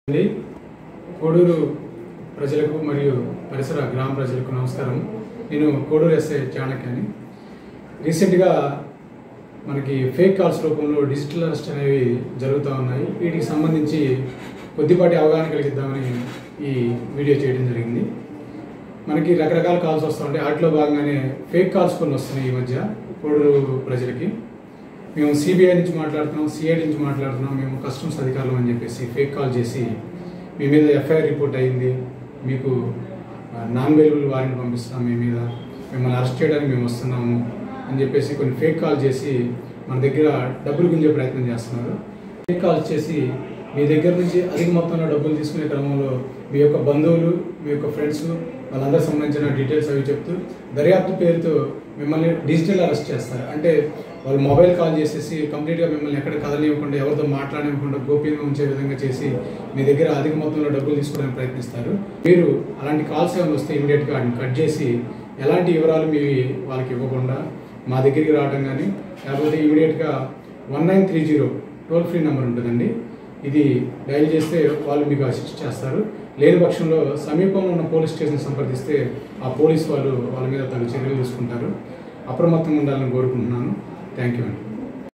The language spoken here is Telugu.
అండి కోడూరు ప్రజలకు మరియు పరిసర గ్రామ ప్రజలకు నమస్కారం నేను కోడూరు ఎస్ఐ చాణక్యని రీసెంట్గా మనకి ఫేక్ కాల్స్ రూపంలో డిజిటల్ అరెస్ట్ అనేవి జరుగుతూ ఉన్నాయి వీటికి సంబంధించి కొద్దిపాటి అవగాహన కలిగిద్దామని ఈ వీడియో చేయడం జరిగింది మనకి రకరకాల కాల్స్ వస్తూ ఉంటాయి వాటిలో భాగంగానే ఫేక్ కాల్స్ కొన్ని వస్తున్నాయి ఈ మధ్య కోడూరు ప్రజలకి మేము సిబిఐ నుంచి మాట్లాడుతున్నాం సిఐ నుంచి మాట్లాడుతున్నాం మేము కస్టమ్స్ అధికారులు అని చెప్పేసి ఫేక్ కాల్ చేసి మీ మీద ఎఫ్ఐఆర్ రిపోర్ట్ అయింది మీకు నాన్ అవైలబుల్ వారెంట్ పంపిస్తున్నాం మీ మీద మిమ్మల్ని అరెస్ట్ చేయడానికి మేము వస్తున్నాము అని చెప్పేసి కొన్ని ఫేక్ కాల్ చేసి మన దగ్గర డబ్బులు గుంజే ప్రయత్నం చేస్తున్నారు ఫేక్ కాల్ చేసి మీ దగ్గర నుంచి అధిక మొత్తంలో డబ్బులు తీసుకునే క్రమంలో మీ యొక్క బంధువులు మీ యొక్క ఫ్రెండ్స్ వాళ్ళందరికి సంబంధించిన డీటెయిల్స్ అవి చెప్తూ దర్యాప్తు పేరుతో మిమ్మల్ని డిజిటల్ అరెస్ట్ చేస్తారు అంటే వాళ్ళు మొబైల్ కాల్ చేసేసి కంప్లీట్గా మిమ్మల్ని ఎక్కడ కదలనివ్వకుండా ఎవరితో మాట్లాడనివ్వకుండా గోప్యంగా ఉంచే విధంగా చేసి మీ దగ్గర అధిక మొత్తంలో డబ్బులు తీసుకోవడానికి ప్రయత్నిస్తారు మీరు అలాంటి కాల్స్ ఏమైనా వస్తే ఇమీడియట్గా వాటిని కట్ చేసి ఎలాంటి వివరాలు మీ వాళ్ళకి ఇవ్వకుండా మా దగ్గరికి రావడం కానీ లేకపోతే ఇమీడియట్గా one nine three zero toll free number ఉంటుందండి ఇది డయల్ చేస్తే వాళ్ళు మీకు అసిస్ట్ చేస్తారు లేని పక్షంలో సమీపంలో ఉన్న పోలీస్ స్టేషన్ సంప్రదిస్తే ఆ పోలీస్ వాళ్ళు వాళ్ళ మీద తగు చర్యలు తీసుకుంటారు అప్రమత్తంగా ఉండాలని కోరుకుంటున్నాను థ్యాంక్ యూ అండి